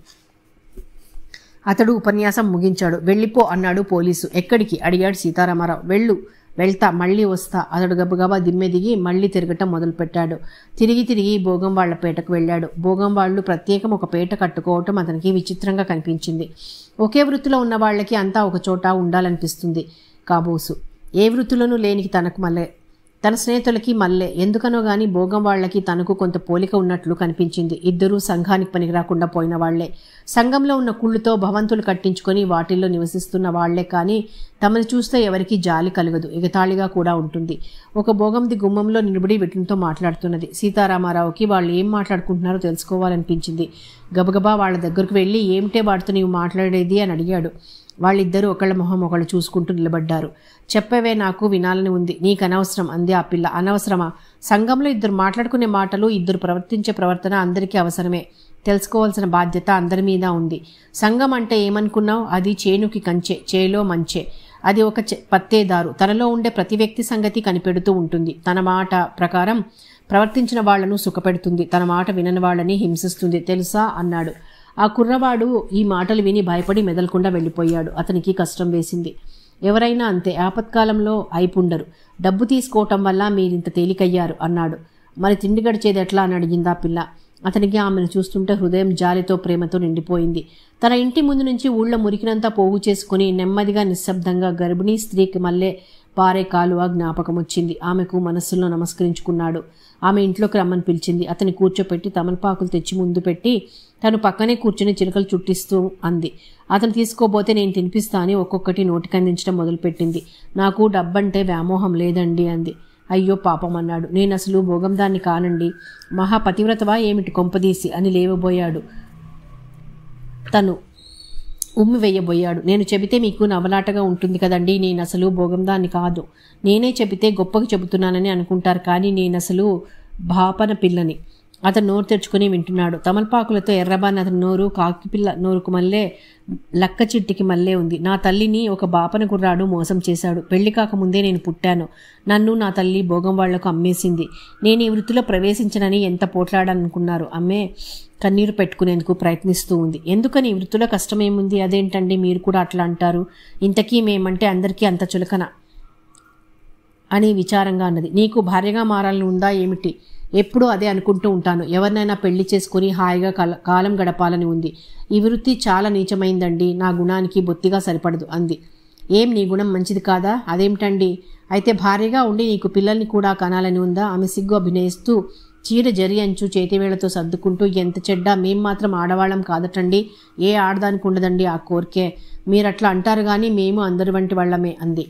అతడు ఉపన్యాసం ముగించాడు వెళ్ళిపో అన్నాడు పోలీసు ఎక్కడికి అడిగాడు సీతారామారావు వెళ్ళు వెళ్తా మళ్ళీ వస్తా అతడు గబగబా దిమ్మె దిగి మళ్ళీ తిరగటం మొదలుపెట్టాడు తిరిగి తిరిగి భోగం వాళ్ళ పేటకు వెళ్ళాడు భోగం వాళ్ళు ప్రత్యేకం ఒక పేట కట్టుకోవటం అతనికి విచిత్రంగా కనిపించింది ఒకే వృత్తిలో ఉన్న వాళ్ళకి అంతా ఒక చోట ఉండాలనిపిస్తుంది కాబోసు ఏ వృత్తులను లేనికి తనకు మళ్ళీ తన స్నేహితులకి మల్లె ఎందుకనో గాని భోగం వాళ్ళకి తనకు కొంత పోలిక ఉన్నట్లు కనిపించింది ఇద్దరూ సంఘానికి పనికిరాకుండా పోయిన వాళ్లే సంఘంలో ఉన్న కుళ్ళుతో భవంతులు కట్టించుకొని వాటిల్లో నివసిస్తున్న వాళ్లే కానీ తమని చూస్తే ఎవరికీ జాలి కలగదు ఎగతాళిగా కూడా ఉంటుంది ఒక భోగంది గుమ్మంలో నిలబడి వీటితో మాట్లాడుతున్నది సీతారామారావుకి వాళ్ళు ఏం మాట్లాడుకుంటున్నారో తెలుసుకోవాలనిపించింది గబగబా వాళ్ళ దగ్గరకు వెళ్ళి ఏమిటే వాడితో నీవు మాట్లాడేది అని అడిగాడు వాళ్ళిద్దరూ ఒకళ్ళ మొహం ఒకళ్ళు చూసుకుంటూ నిలబడ్డారు చెప్పవే నాకు వినాలని ఉంది నీకు అనవసరం అంది ఆ పిల్ల అనవసరమా సంఘంలో ఇద్దరు మాట్లాడుకునే మాటలు ఇద్దరు ప్రవర్తించే ప్రవర్తన అందరికీ అవసరమే తెలుసుకోవాల్సిన బాధ్యత అందరి మీద ఉంది సంఘం అంటే ఏమనుకున్నావు అది చేనుకి కంచె చేలో మంచే అది ఒక చె- పత్తేదారు తనలో ఉండే ప్రతి వ్యక్తి సంగతి కనిపెడుతూ ఉంటుంది తన మాట ప్రకారం ప్రవర్తించిన వాళ్లను సుఖపెడుతుంది తన మాట వినని వాళ్ళని హింసిస్తుంది తెలుసా అన్నాడు ఆ కుర్రవాడు ఈ మాటలు విని భయపడి మెదలకుండా వెళ్ళిపోయాడు అతనికి కష్టం వేసింది ఎవరైనా అంతే ఆపత్కాలంలో అయిపుండరు డబ్బు తీసుకోవటం వల్ల మీరింత తేలికయ్యారు అన్నాడు మరి తిండి గడిచేది ఎట్లా అని అడిగిందా పిల్ల అతనికి ఆమెను చూస్తుంటే హృదయం జాలితో ప్రేమతో నిండిపోయింది తన ఇంటి ముందు నుంచి ఊళ్ళో మురికినంతా పోగు చేసుకుని నెమ్మదిగా నిశ్శబ్దంగా గర్భిణీ స్త్రీకి మళ్ళీ పారే కాలువ జ్ఞాపకం వచ్చింది ఆమెకు మనస్సులో నమస్కరించుకున్నాడు ఆమె ఇంట్లోకి రమ్మని పిలిచింది అతని కూర్చోపెట్టి తమలపాకులు తెచ్చి ముందు పెట్టి తను పక్కనే కూర్చుని చిలుకలు చుట్టిస్తూ అంది అతను తీసుకోబోతే నేను తినిపిస్తా అని ఒక్కొక్కటి నోటికి అందించడం మొదలుపెట్టింది నాకు డబ్బంటే వ్యామోహం లేదండి అంది అయ్యో పాపం అన్నాడు నేను అసలు భోగందాన్ని కానండి మహాపతివ్రతవా ఏమిటి కొంపదీసి అని లేవబోయాడు తను ఉమ్మి వేయబోయాడు నేను చెబితే మీకు నవలాటగా ఉంటుంది కదండి నేను అసలు భోగందాన్ని కాదు నేనే చెబితే గొప్పగా చెబుతున్నానని అనుకుంటారు కానీ నేను అసలు భాపన పిల్లని అతను నోరు తెరుచుకుని వింటున్నాడు తమలపాకులతో ఎర్రబాని అతని నోరు కాకిపిల్ల నోరుకు మళ్ళే లక్క చిట్టికి మళ్ళే ఉంది నా తల్లిని ఒక బాపన కుర్రాడు మోసం చేశాడు పెళ్లి కాకముందే నేను పుట్టాను నన్ను నా తల్లి భోగం వాళ్లకు అమ్మేసింది నేను ఈ వృత్తిలో ప్రవేశించనని ఎంత పోట్లాడాలనుకున్నారు అమ్మే కన్నీరు పెట్టుకునేందుకు ప్రయత్నిస్తూ ఉంది ఎందుకని ఈ వృత్తిలో కష్టమేముంది అదేంటండి మీరు కూడా అట్లా అంటారు ఇంతకీ మేమంటే అందరికీ అంత చులకన అని విచారంగా అన్నది నీకు భార్యగా మారాలని ఉందా ఏమిటి ఎప్పుడూ అదే అనుకుంటూ ఉంటాను ఎవరినైనా పెళ్లి చేసుకుని హాయిగా కాల కాలం గడపాలని ఉంది ఈ వృత్తి చాలా నీచమైందండి నా గుణానికి బొత్తిగా సరిపడదు అంది ఏం నీ గుణం మంచిది కాదా అదేమిటండి అయితే భార్యగా ఉండి నీకు పిల్లల్ని కూడా కనాలని ఉందా ఆమె సిగ్గు అభినయిస్తూ చీర జరి అంచు చేతివేళ్లతో సర్దుకుంటూ ఎంత చెడ్డ మేం మాత్రం ఆడవాళ్ళం కాదటండి ఏ ఆడదానికి ఉండదండి ఆ కోరికే మీరట్లా అంటారు కానీ మేము అందరి వంటి వాళ్ళమే అంది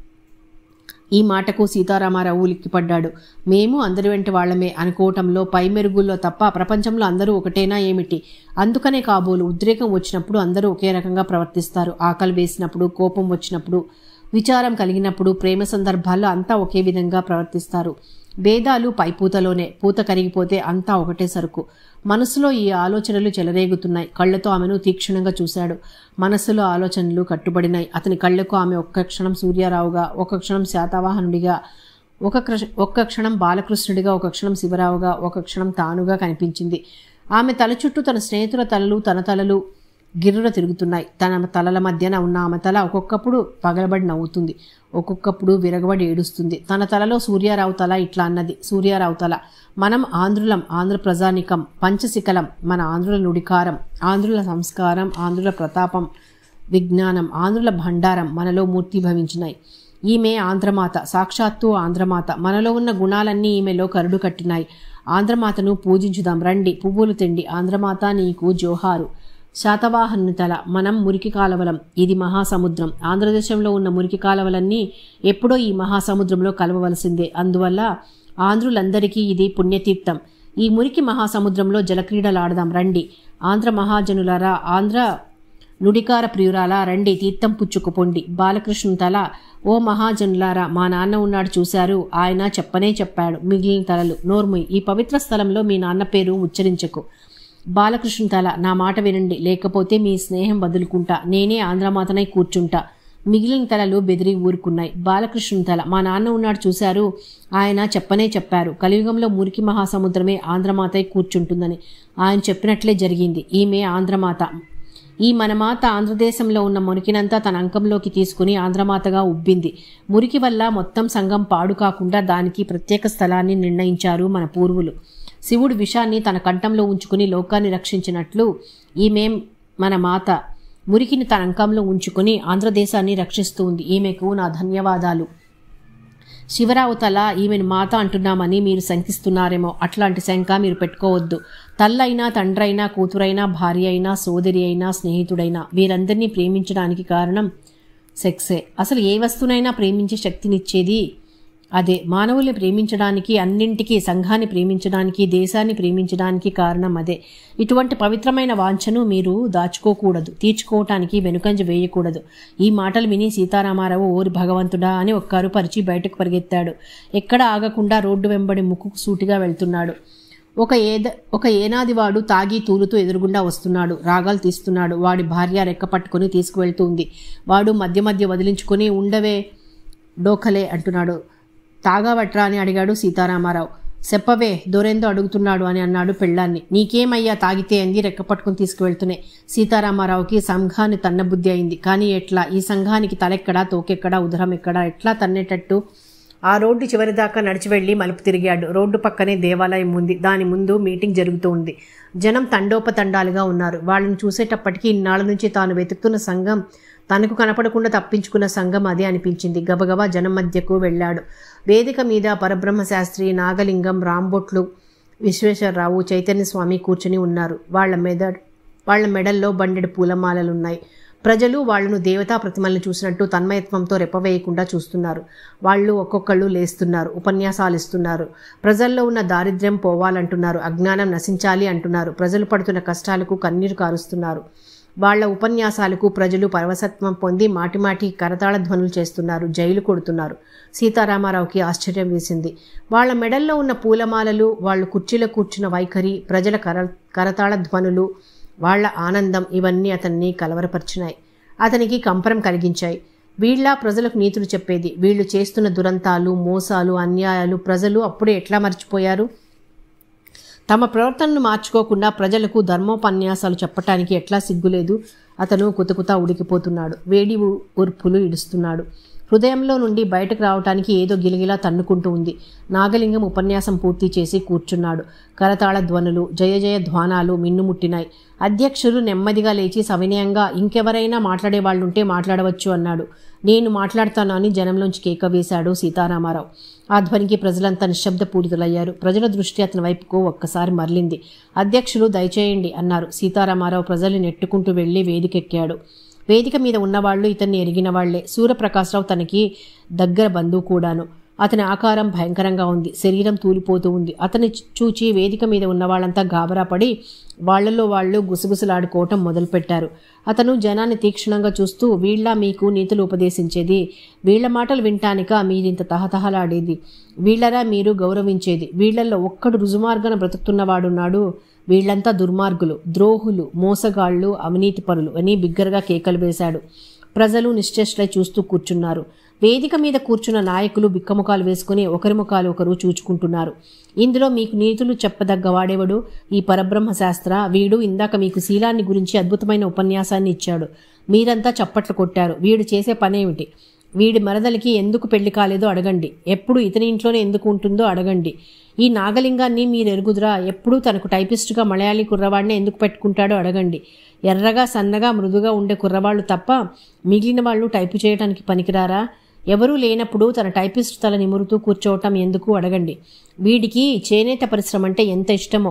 ఈ మాటకు సీతారామారావు ఉలిక్కిపడ్డాడు మేము అందరి వెంట వాళ్ళమే అనుకోవటంలో పై మెరుగుల్లో తప్ప ప్రపంచంలో అందరూ ఒకటేనా ఏమిటి అందుకనే కాబోలు ఉద్రేకం వచ్చినప్పుడు అందరూ ఒకే రకంగా ప్రవర్తిస్తారు ఆకలి వేసినప్పుడు కోపం వచ్చినప్పుడు విచారం కలిగినప్పుడు ప్రేమ సందర్భాల్లో అంతా ఒకే విధంగా ప్రవర్తిస్తారు భేదాలు పైపూతలోనే పూత కరిగిపోతే అంతా ఒకటే సరుకు మనసులో ఈ ఆలోచనలు చెలరేగుతున్నాయి కళ్ళతో ఆమెను తీక్షణంగా చూశాడు మనస్సులో ఆలోచనలు కట్టుబడినాయి అతని కళ్ళకు ఆమె ఒక్క క్షణం సూర్యారావుగా ఒక క్షణం శాతవాహనుడిగా ఒక క్రష ఒక్క క్షణం బాలకృష్ణుడిగా ఒక క్షణం శివరావుగా ఒక క్షణం తానుగా కనిపించింది ఆమె తల చుట్టూ తన స్నేహితుల తలలు తన తలలు గిర్రున తిరుగుతున్నాయి తన తలల మధ్యన ఉన్న ఆమె తల ఒక్కొక్కప్పుడు పగలబడి నవ్వుతుంది ఒక్కొక్కప్పుడు విరగబడి ఏడుస్తుంది తన తలలో సూర్యారావు తల ఇట్లా అన్నది సూర్యారావు తల మనం ఆంధ్రులం ఆంధ్ర ప్రజానికం పంచశిఖలం మన ఆంధ్రుల నుడికారం ఆంధ్రుల సంస్కారం ఆంధ్రుల ప్రతాపం విజ్ఞానం ఆంధ్రుల భండారం మనలో మూర్తిభవించినాయి ఈమె ఆంధ్రమాత సాక్షాత్తు ఆంధ్రమాత మనలో ఉన్న గుణాలన్నీ ఈమెలో కరుడు కట్టినాయి ఆంధ్రమాతను పూజించుదాం రండి పువ్వులు తిండి ఆంధ్రమాత నీకు జోహారు శాతవాహను తల మనం మురికి కాలవలం ఇది మహాసముద్రం ఆంధ్రదేశంలో ఉన్న మురికి కాలవలన్నీ ఎప్పుడో ఈ మహాసముద్రంలో కలవవలసిందే అందువల్ల ఆంధ్రులందరికీ ఇది పుణ్యతీర్థం ఈ మురికి మహాసముద్రంలో జలక్రీడలాడదాం రండి ఆంధ్ర మహాజనులారా ఆంధ్ర నుడికార ప్రియురాలా రండి తీర్థం పుచ్చుకుపోండి బాలకృష్ణుని తల ఓ మహాజనులారా మా నాన్న ఉన్నాడు చూశారు ఆయన చెప్పనే చెప్పాడు మిగిలిన తలలు నోర్ముయ్ ఈ పవిత్ర స్థలంలో మీ నాన్న పేరు ఉచ్చరించకు బాలకృష్ణ తల నా మాట వినండి లేకపోతే మీ స్నేహం వదులుకుంటా నేనే ఆంధ్రమాతనై కూర్చుంటా మిగిలిన తలలు బెదిరి ఊరుకున్నాయి బాలకృష్ణ తల మా నాన్న ఉన్నాడు చూశారు ఆయన చెప్పనే చెప్పారు కలియుగంలో మురికి మహాసముద్రమే ఆంధ్రమాతై కూర్చుంటుందని ఆయన చెప్పినట్లే జరిగింది ఈమె ఆంధ్రమాత ఈ మనమాత ఆంధ్రదేశంలో ఉన్న మురికినంతా తన అంకంలోకి తీసుకుని ఆంధ్రమాతగా ఉబ్బింది మురికి వల్ల మొత్తం సంఘం పాడు కాకుండా దానికి ప్రత్యేక స్థలాన్ని నిర్ణయించారు మన పూర్వులు శివుడు విషాన్ని తన కంఠంలో ఉంచుకుని లోకాన్ని రక్షించినట్లు ఈమె మన మాత మురికిని తన అంకంలో ఉంచుకుని ఆంధ్రదేశాన్ని రక్షిస్తూ ఉంది ఈమెకు నా ధన్యవాదాలు శివరావు తల ఈమెను మాత అంటున్నామని మీరు శంకిస్తున్నారేమో అట్లాంటి శంక మీరు పెట్టుకోవద్దు తల్లైనా తండ్రైనా కూతురైనా భార్య అయినా సోదరి అయినా స్నేహితుడైనా వీరందరినీ ప్రేమించడానికి కారణం సెక్సే అసలు ఏ వస్తువునైనా ప్రేమించే శక్తినిచ్చేది అదే మానవుల్ని ప్రేమించడానికి అన్నింటికీ సంఘాన్ని ప్రేమించడానికి దేశాన్ని ప్రేమించడానికి కారణం అదే ఇటువంటి పవిత్రమైన వాంఛను మీరు దాచుకోకూడదు తీర్చుకోవటానికి వెనుకంజ వేయకూడదు ఈ మాటలు విని సీతారామారావు ఓరి భగవంతుడా అని ఒక్కరు పరిచి బయటకు పరిగెత్తాడు ఎక్కడ ఆగకుండా రోడ్డు వెంబడి ముక్కుకు సూటిగా వెళ్తున్నాడు ఒక ఏద ఒక ఏనాదివాడు తాగి తూలుతూ ఎదురుగుండా వస్తున్నాడు రాగాలు తీస్తున్నాడు వాడి భార్య రెక్క పట్టుకుని తీసుకువెళ్తుంది వాడు మధ్య మధ్య వదిలించుకొని ఉండవే డోకలే అంటున్నాడు తాగావట్రా అని అడిగాడు సీతారామారావు చెప్పవే దొరేందో అడుగుతున్నాడు అని అన్నాడు పెళ్ళాన్ని నీకేమయ్యా తాగితే అంది రెక్క పట్టుకుని తీసుకువెళ్తూనే సీతారామారావుకి సంఘాన్ని తన్నబుద్ధి అయింది కానీ ఎట్లా ఈ సంఘానికి తలెక్కడా తోకెక్కడా ఉదరం ఎక్కడా ఎట్లా తన్నేటట్టు ఆ రోడ్డు చివరి దాకా నడిచి వెళ్లి మలుపు తిరిగాడు రోడ్డు పక్కనే దేవాలయం ఉంది దాని ముందు మీటింగ్ జరుగుతూ ఉంది జనం తండోపతండాలుగా ఉన్నారు వాళ్ళని చూసేటప్పటికీ ఇన్నాళ్ళ నుంచి తాను వెతుకుతున్న సంఘం తనకు కనపడకుండా తప్పించుకున్న సంఘం అదే అనిపించింది గబగబా జనం మధ్యకు వెళ్ళాడు వేదిక మీద పరబ్రహ్మ శాస్త్రి నాగలింగం రాంబొట్లు విశ్వేశ్వరరావు చైతన్య స్వామి కూర్చుని ఉన్నారు వాళ్ళ మెద వాళ్ళ మెడల్లో బండెడు పూలమాలలున్నాయి ప్రజలు వాళ్లను దేవతా ప్రతిమల్ని చూసినట్టు తన్మయత్వంతో రెప్పవేయకుండా చూస్తున్నారు వాళ్ళు ఒక్కొక్కళ్ళు లేస్తున్నారు ఉపన్యాసాలు ఇస్తున్నారు ప్రజల్లో ఉన్న దారిద్ర్యం పోవాలంటున్నారు అజ్ఞానం నశించాలి అంటున్నారు ప్రజలు పడుతున్న కష్టాలకు కన్నీరు కారుస్తున్నారు వాళ్ళ ఉపన్యాసాలకు ప్రజలు పరవసత్వం పొంది మాటిమాటి కరతాళ ధ్వనులు చేస్తున్నారు జైలు కొడుతున్నారు సీతారామారావుకి ఆశ్చర్యం వేసింది వాళ్ళ మెడల్లో ఉన్న పూలమాలలు వాళ్ళు కుర్చీలో కూర్చున్న వైఖరి ప్రజల కర కరతాళ ధ్వనులు వాళ్ళ ఆనందం ఇవన్నీ అతన్ని కలవరపరిచినాయి అతనికి కంపరం కలిగించాయి వీళ్ళ ప్రజలకు నీతులు చెప్పేది వీళ్ళు చేస్తున్న దురంతాలు మోసాలు అన్యాయాలు ప్రజలు అప్పుడే ఎట్లా మర్చిపోయారు తమ ప్రవర్తనను మార్చుకోకుండా ప్రజలకు ధర్మోపన్యాసాలు చెప్పటానికి ఎట్లా సిగ్గులేదు అతను కుతకుత ఉడికిపోతున్నాడు వేడి ఉ- ఉర్పులు ఇడుస్తున్నాడు హృదయంలో నుండి బయటకు రావటానికి ఏదో గిలగిలా తన్నుకుంటూ ఉంది నాగలింగం ఉపన్యాసం పూర్తి చేసి కూర్చున్నాడు కరతాళ ధ్వనులు జయ జయ ధ్వానాలు మిన్నుముట్టినాయి అధ్యక్షులు నెమ్మదిగా లేచి సవినయంగా ఇంకెవరైనా మాట్లాడే వాళ్ళుంటే మాట్లాడవచ్చు అన్నాడు నేను మాట్లాడతాను అని జనంలోంచి కేక వేశాడు సీతారామారావు ఆ ధ్వనికి ప్రజలంతా నిశ్శబ్దపూరితులయ్యారు ప్రజల దృష్టి అతని వైపుకు ఒక్కసారి మరలింది అధ్యక్షులు దయచేయండి అన్నారు సీతారామారావు ప్రజల్ని నెట్టుకుంటూ వెళ్లి వేదికెక్కాడు వేదిక మీద ఉన్నవాళ్లు ఇతన్ని ఎరిగిన వాళ్లే సూర్యప్రకాశ్రావు తనకి దగ్గర బంధువు కూడాను అతని ఆకారం భయంకరంగా ఉంది శరీరం తూలిపోతూ ఉంది అతని చూచి వేదిక మీద ఉన్న వాళ్ళంతా గాబరా పడి వాళ్లలో వాళ్ళు గుసగుసలాడుకోవటం మొదలుపెట్టారు అతను జనాన్ని తీక్షణంగా చూస్తూ వీళ్ళ మీకు నీతులు ఉపదేశించేది వీళ్ళ మాటలు వింటానిక మీరింత తహతహలాడేది వీళ్ళరా మీరు గౌరవించేది వీళ్ళల్లో ఒక్కడు రుజుమార్గన బ్రతుకుతున్నవాడున్నాడు వీళ్ళంతా దుర్మార్గులు ద్రోహులు మోసగాళ్ళు అవినీతిపరులు అని బిగ్గరగా కేకలు వేశాడు ప్రజలు నిశ్చేష్లై చూస్తూ కూర్చున్నారు వేదిక మీద కూర్చున్న నాయకులు బిక్కముఖాలు వేసుకుని ఒకరి ముఖాలు ఒకరు చూచుకుంటున్నారు ఇందులో మీకు నీతులు చెప్పదగ్గ వాడేవాడు ఈ పరబ్రహ్మ శాస్త్ర వీడు ఇందాక మీకు శీలాన్ని గురించి అద్భుతమైన ఉపన్యాసాన్ని ఇచ్చాడు మీరంతా చప్పట్లు కొట్టారు వీడు చేసే పనేమిటి వీడి మరదలికి ఎందుకు పెళ్లి కాలేదో అడగండి ఎప్పుడు ఇతని ఇంట్లోనే ఎందుకు ఉంటుందో అడగండి ఈ నాగలింగాన్ని మీరు ఎరుగుదురా ఎప్పుడూ తనకు టైపిస్టుగా మలయాళీ కుర్రవాడిని ఎందుకు పెట్టుకుంటాడో అడగండి ఎర్రగా సన్నగా మృదుగా ఉండే కుర్రవాళ్ళు తప్ప మిగిలిన వాళ్ళు టైపు చేయడానికి పనికిరారా ఎవరూ లేనప్పుడు తన టైపిస్ట్ తల నిమురుతూ కూర్చోవటం ఎందుకు అడగండి వీడికి చేనేత పరిశ్రమ అంటే ఎంత ఇష్టమో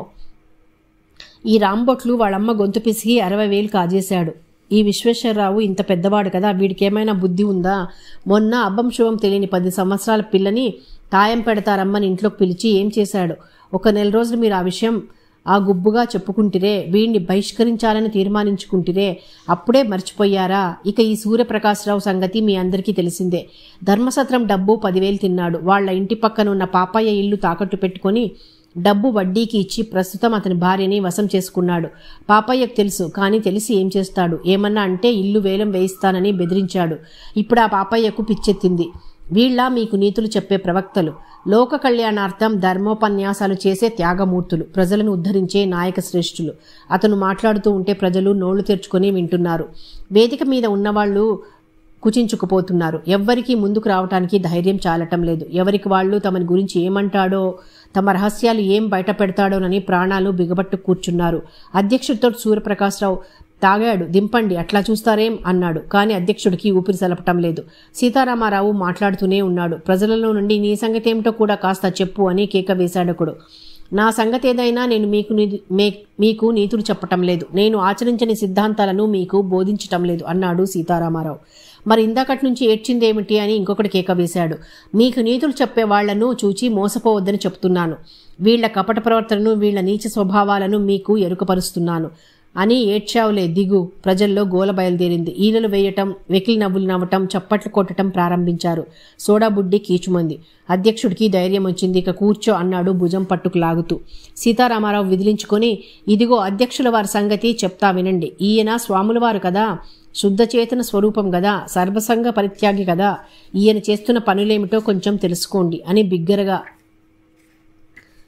ఈ రాంబొట్లు వాళ్ళమ్మ గొంతు పిసికి అరవై వేలు కాజేశాడు ఈ విశ్వేశ్వరరావు ఇంత పెద్దవాడు కదా వీడికేమైనా బుద్ధి ఉందా మొన్న అబ్బం శుభం తెలియని పది సంవత్సరాల పిల్లని తాయం పెడతారమ్మని ఇంట్లోకి పిలిచి ఏం చేశాడు ఒక నెల రోజులు మీరు ఆ విషయం ఆ గుబ్బుగా చెప్పుకుంటిరే వీడిని బహిష్కరించాలని తీర్మానించుకుంటిరే అప్పుడే మర్చిపోయారా ఇక ఈ సూర్యప్రకాశ్రావు సంగతి మీ అందరికీ తెలిసిందే ధర్మసత్రం డబ్బు పదివేలు తిన్నాడు వాళ్ళ ఇంటి పక్కన ఉన్న పాపయ్య ఇల్లు తాకట్టు పెట్టుకొని డబ్బు వడ్డీకి ఇచ్చి ప్రస్తుతం అతని భార్యని వశం చేసుకున్నాడు పాపయ్యకు తెలుసు కానీ తెలిసి ఏం చేస్తాడు ఏమన్నా అంటే ఇల్లు వేలం వేయిస్తానని బెదిరించాడు ఇప్పుడు ఆ పాపయ్యకు పిచ్చెత్తింది వీళ్ళ మీకు నీతులు చెప్పే ప్రవక్తలు లోక కళ్యాణార్థం ధర్మోపన్యాసాలు చేసే త్యాగమూర్తులు ప్రజలను ఉద్ధరించే నాయక శ్రేష్ఠులు అతను మాట్లాడుతూ ఉంటే ప్రజలు నోళ్లు తెరుచుకొని వింటున్నారు వేదిక మీద ఉన్నవాళ్ళు కుచించుకుపోతున్నారు ఎవ్వరికీ ముందుకు రావటానికి ధైర్యం చాలటం లేదు ఎవరికి వాళ్ళు తమని గురించి ఏమంటాడో తమ రహస్యాలు ఏం బయట పెడతాడోనని ప్రాణాలు బిగబట్టు కూర్చున్నారు అధ్యక్షుడితో సూర్యప్రకాశ్రావు తాగాడు దింపండి అట్లా చూస్తారేం అన్నాడు కానీ అధ్యక్షుడికి ఊపిరి సలపటం లేదు సీతారామారావు మాట్లాడుతూనే ఉన్నాడు ప్రజలలో నుండి నీ సంగతి ఏమిటో కూడా కాస్త చెప్పు అని కేక వేశాడొకడు నా సంగతి ఏదైనా నేను మీకు ని- మే- మీకు నీతులు చెప్పటం లేదు నేను ఆచరించని సిద్ధాంతాలను మీకు బోధించటం లేదు అన్నాడు సీతారామారావు మరి ఇందాకటి నుంచి ఏడ్చిందేమిటి అని ఇంకొకటి కేక వేశాడు మీకు నీతులు చెప్పే వాళ్లను చూచి మోసపోవద్దని చెప్తున్నాను వీళ్ల కపట ప్రవర్తనను వీళ్ల నీచ స్వభావాలను మీకు ఎరుకపరుస్తున్నాను అని ఏడ్చావులే దిగు ప్రజల్లో గోల బయలుదేరింది ఈలలు వేయటం వెకిలి నవ్వులు నవ్వటం చప్పట్లు కొట్టటం ప్రారంభించారు సోడా బుడ్డి కీచుమంది అధ్యక్షుడికి ధైర్యం వచ్చింది ఇక కూర్చో అన్నాడు భుజం పట్టుకు లాగుతూ సీతారామారావు విదిలించుకొని ఇదిగో అధ్యక్షుల వారి సంగతి చెప్తా వినండి ఈయన స్వాముల వారు కదా శుద్ధ చేతన స్వరూపం కదా సర్వసంగ పరిత్యాగి కదా ఈయన చేస్తున్న పనులేమిటో కొంచెం తెలుసుకోండి అని బిగ్గరగా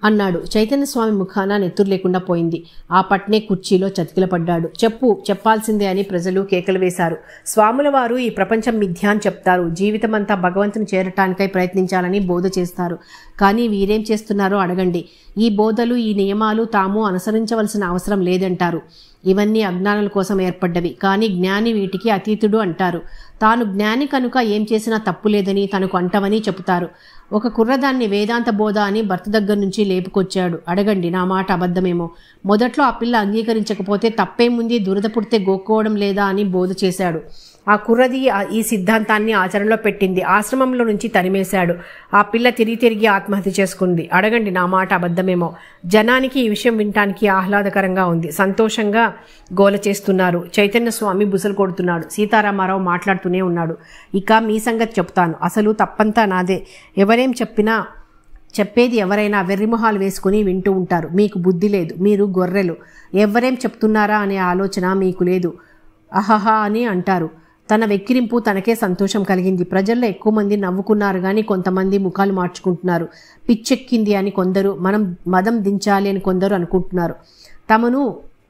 అన్నాడు చైతన్య స్వామి ముఖాన నెత్తురు లేకుండా పోయింది ఆ పట్నే కుర్చీలో చతికిలపడ్డాడు చెప్పు చెప్పాల్సిందే అని ప్రజలు కేకలు వేశారు స్వాముల వారు ఈ ప్రపంచం మిథ్య అని చెప్తారు జీవితమంతా భగవంతుని చేరటానికై ప్రయత్నించాలని బోధ చేస్తారు కానీ వీరేం చేస్తున్నారో అడగండి ఈ బోధలు ఈ నియమాలు తాము అనుసరించవలసిన అవసరం లేదంటారు ఇవన్నీ అజ్ఞానుల కోసం ఏర్పడ్డవి కానీ జ్ఞాని వీటికి అతీతుడు అంటారు తాను జ్ఞాని కనుక ఏం చేసినా తప్పు లేదని తనకు అంటవని చెబుతారు ఒక కుర్రదాన్ని వేదాంత బోధ అని భర్త దగ్గర నుంచి లేపుకొచ్చాడు అడగండి నా మాట అబద్ధమేమో మొదట్లో ఆ పిల్ల అంగీకరించకపోతే తప్పేముంది దురద పుడితే గోక్కోవడం లేదా అని బోధ చేశాడు ఆ కుర్రది ఆ- ఈ సిద్ధాంతాన్ని ఆచరణలో పెట్టింది ఆశ్రమంలో నుంచి తరిమేశాడు ఆ పిల్ల తిరిగి తిరిగి ఆత్మహత్య చేసుకుంది అడగండి నా మాట అబద్ధమేమో జనానికి ఈ విషయం వినటానికి ఆహ్లాదకరంగా ఉంది సంతోషంగా గోల చేస్తున్నారు చైతన్య స్వామి బుసలు కొడుతున్నాడు సీతారామారావు మాట్లాడుతూనే ఉన్నాడు ఇక మీ సంగతి చెప్తాను అసలు తప్పంతా నాదే ఎవరేం చెప్పినా చెప్పేది ఎవరైనా వెర్రిమొహాలు వేసుకుని వింటూ ఉంటారు మీకు బుద్ధి లేదు మీరు గొర్రెలు ఎవరేం చెప్తున్నారా అనే ఆలోచన మీకు లేదు అహహా అని అంటారు తన వెక్కిరింపు తనకే సంతోషం కలిగింది ప్రజల్లో ఎక్కువ మంది నవ్వుకున్నారు కానీ కొంతమంది ముఖాలు మార్చుకుంటున్నారు పిచ్చెక్కింది అని కొందరు మనం మదం దించాలి అని కొందరు అనుకుంటున్నారు తమను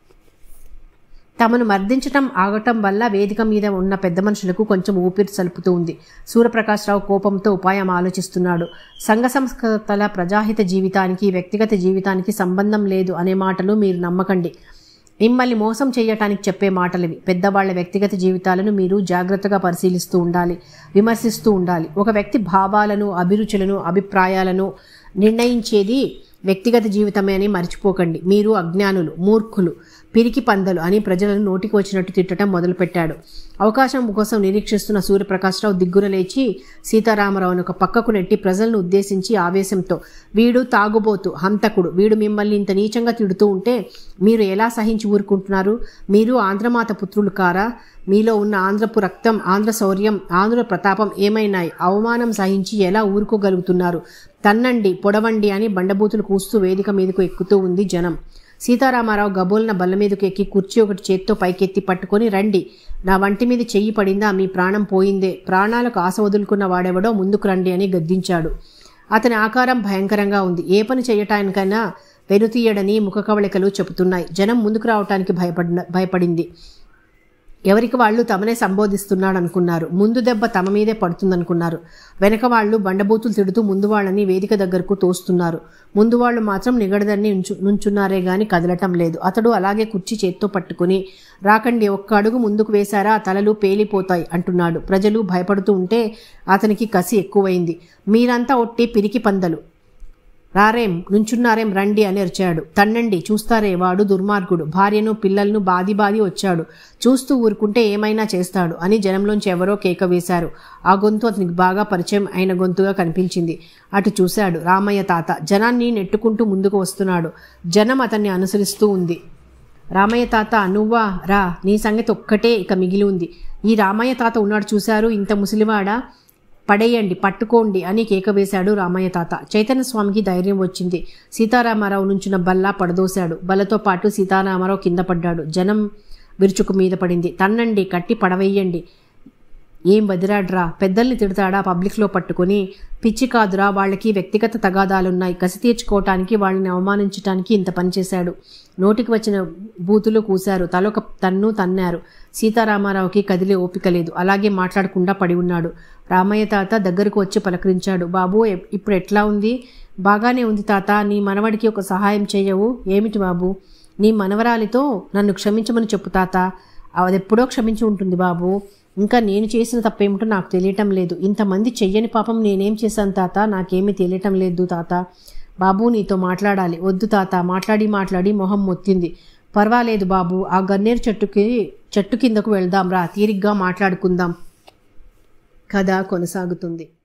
తమను మర్దించటం ఆగటం వల్ల వేదిక మీద ఉన్న పెద్ద మనుషులకు కొంచెం ఊపిరి సలుపుతూ ఉంది సూర్యప్రకాశ్రావు కోపంతో ఉపాయం ఆలోచిస్తున్నాడు సంఘ సంస్కృతల ప్రజాహిత జీవితానికి వ్యక్తిగత జీవితానికి సంబంధం లేదు అనే మాటలు మీరు నమ్మకండి మిమ్మల్ని మోసం చేయటానికి చెప్పే మాటలవి పెద్దవాళ్ల వ్యక్తిగత జీవితాలను మీరు జాగ్రత్తగా పరిశీలిస్తూ ఉండాలి విమర్శిస్తూ ఉండాలి ఒక వ్యక్తి భావాలను అభిరుచులను అభిప్రాయాలను నిర్ణయించేది వ్యక్తిగత జీవితమే అని మర్చిపోకండి మీరు అజ్ఞానులు మూర్ఖులు పిరికి పందలు అని ప్రజలను నోటికి వచ్చినట్టు తిట్టడం మొదలుపెట్టాడు అవకాశం కోసం నిరీక్షిస్తున్న సూర్యప్రకాశ్రావు దిగ్గున లేచి సీతారామరావును ఒక పక్కకు నెట్టి ప్రజలను ఉద్దేశించి ఆవేశంతో వీడు తాగుబోతు హంతకుడు వీడు మిమ్మల్ని ఇంత నీచంగా తిడుతూ ఉంటే మీరు ఎలా సహించి ఊరుకుంటున్నారు మీరు ఆంధ్రమాత పుత్రులు కారా మీలో ఉన్న ఆంధ్రపు రక్తం ఆంధ్ర శౌర్యం ఆంధ్ర ప్రతాపం ఏమైనాయి అవమానం సహించి ఎలా ఊరుకోగలుగుతున్నారు తన్నండి పొడవండి అని బండబూతులు కూస్తూ వేదిక మీదకు ఎక్కుతూ ఉంది జనం సీతారామారావు గబోలన బల్ల మీదకు ఎక్కి కుర్చీ ఒకటి చేత్తో పైకెత్తి పట్టుకొని రండి నా వంటి మీద చెయ్యి పడిందా మీ ప్రాణం పోయిందే ప్రాణాలకు ఆశ వదులుకున్న వాడెవడో ముందుకు రండి అని గద్దించాడు అతని ఆకారం భయంకరంగా ఉంది ఏ పని చేయటానికైనా వెనుతీయడని ముఖ కవళికలు చెబుతున్నాయి జనం ముందుకు రావటానికి భయపడిన భయపడింది ఎవరికి వాళ్ళు తమనే సంబోధిస్తున్నాడు అనుకున్నారు ముందు దెబ్బ తమ మీదే పడుతుందనుకున్నారు వెనక వాళ్ళు బండబూతులు తిడుతూ ముందు వాళ్ళని వేదిక దగ్గరకు తోస్తున్నారు ముందు వాళ్ళు మాత్రం నిగడదని నుంచు నుంచున్నారే గాని కదలటం లేదు అతడు అలాగే కుర్చీ చేత్తో పట్టుకుని రాకండి ఒక్క అడుగు ముందుకు వేశారా తలలు పేలిపోతాయి అంటున్నాడు ప్రజలు భయపడుతూ ఉంటే అతనికి కసి ఎక్కువైంది మీరంతా ఒట్టి పిరికి పందలు రారేం నుంచున్నారేం రండి అని అరిచాడు తన్నండి చూస్తారే వాడు దుర్మార్గుడు భార్యను పిల్లలను బాది బాది వచ్చాడు చూస్తూ ఊరుకుంటే ఏమైనా చేస్తాడు అని జనంలోంచి ఎవరో కేక వేశారు ఆ గొంతు అతనికి బాగా పరిచయం అయిన గొంతుగా కనిపించింది అటు చూశాడు రామయ్య తాత జనాన్ని నెట్టుకుంటూ ముందుకు వస్తున్నాడు జనం అతన్ని అనుసరిస్తూ ఉంది రామయ్య తాత నువ్వా రా నీ సంగతి ఒక్కటే ఇక మిగిలి ఉంది ఈ రామయ్య తాత ఉన్నాడు చూశారు ఇంత ముసలివాడా పడేయండి పట్టుకోండి అని కేక వేశాడు రామయ్య తాత చైతన్య స్వామికి ధైర్యం వచ్చింది సీతారామారావు నుంచిన బల్లా పడదోశాడు బల్లతో పాటు సీతారామారావు కింద పడ్డాడు జనం విరుచుకు మీద పడింది తన్నండి కట్టి పడవేయండి ఏం వదిరాడ్రా పెద్దల్ని తిడతాడా పబ్లిక్లో పట్టుకొని పిచ్చి కాదురా వాళ్ళకి వ్యక్తిగత తగాదాలున్నాయి కసి తీర్చుకోవటానికి వాళ్ళని అవమానించటానికి ఇంత పని చేశాడు నోటికి వచ్చిన బూతులు కూశారు తలొక తన్ను తన్నారు సీతారామారావుకి కదిలే ఓపిక లేదు అలాగే మాట్లాడకుండా పడి ఉన్నాడు రామయ్య తాత దగ్గరకు వచ్చి పలకరించాడు బాబు ఎ- ఇప్పుడు ఎట్లా ఉంది బాగానే ఉంది తాత నీ మనవడికి ఒక సహాయం చేయవు ఏమిటి బాబు నీ మనవరాలితో నన్ను క్షమించమని చెప్పు తాత అది ఎప్పుడో క్షమించి ఉంటుంది బాబు ఇంకా నేను చేసిన తప్పేమిటో నాకు తెలియటం లేదు ఇంతమంది చెయ్యని పాపం నేనేం చేశాను తాత నాకేమీ తెలియటం లేదు తాత బాబు నీతో మాట్లాడాలి వద్దు తాత మాట్లాడి మాట్లాడి మొహం మొత్తింది పర్వాలేదు బాబు ఆ గన్నేరు చెట్టుకి చెట్టు కిందకు వెళ్దాం రా తీరిగ్గా మాట్లాడుకుందాం కథ కొనసాగుతుంది